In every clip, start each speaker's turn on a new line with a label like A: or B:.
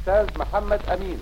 A: الأستاذ محمد أمين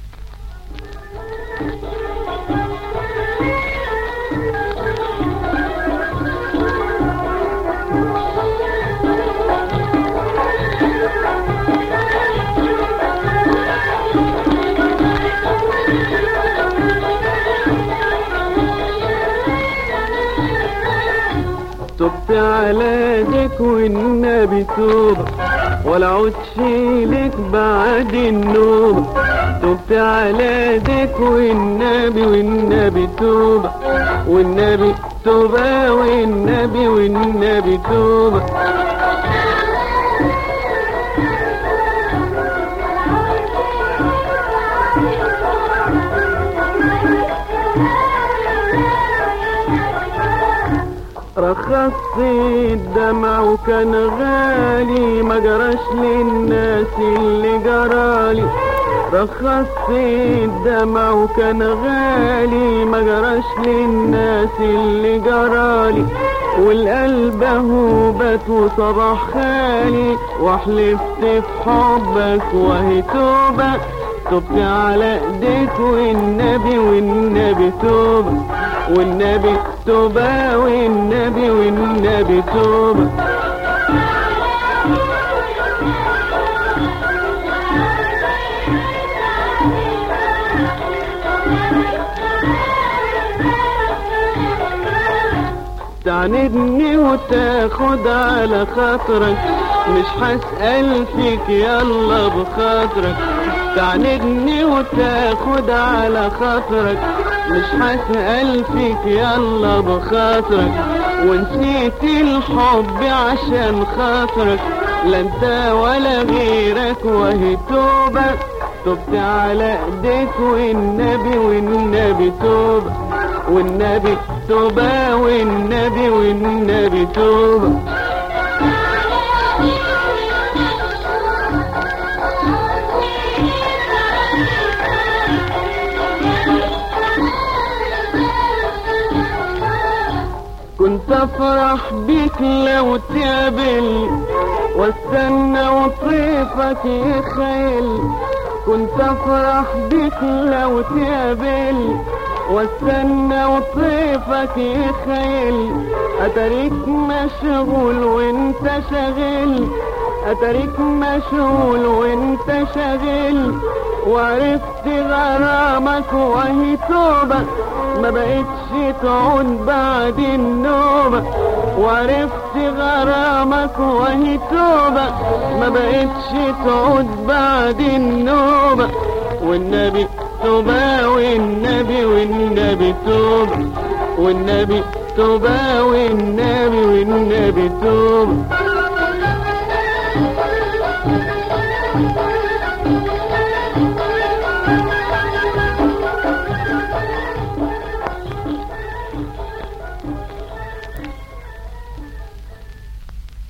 B: تبت على ايدك والنبي توبة ولا عدش لك بعد النوبة تبت على ايدك والنبي والنبي توبة والنبي توبة والنبي والنبي توبة رخصت الدمع وكان غالي ما جراش للناس اللي جرالي رخصت الدمع وكان غالي ما جراش للناس اللي جرالي والقلب اهو بات وصباح خالي وحلفت في حبك وهي توبة تبت على ايديك والنبي والنبي توبة والنبي توبة والنبي والنبي توبة تعندني وتاخد على خاطرك مش هسأل فيك يلا بخاطرك تعندني وتاخد على خاطرك مش هسأل فيك يلا بخاطرك ونسيت الحب عشان خاطرك لا انت ولا غيرك وهي توبة تبت على ايديك والنبي والنبي توبة والنبي توبة والنبي والنبي توبة كنت افرح بيك لو تقابل واستنى وطيفك يخيل كنت افرح بيك لو تقابل واستنى وطيفك يخيل اتاريك مشغول وانت شاغل اتاريك مشغول وانت شاغل وعرفت غرامك وهي توبة ما بقتش تعود بعد النوبة وعرفت غرامك وهي توبة ما بقتش تعود بعد النوبة والنبي توبة والنبي والنبي توبة والنبي توبة والنبي والنبي توبة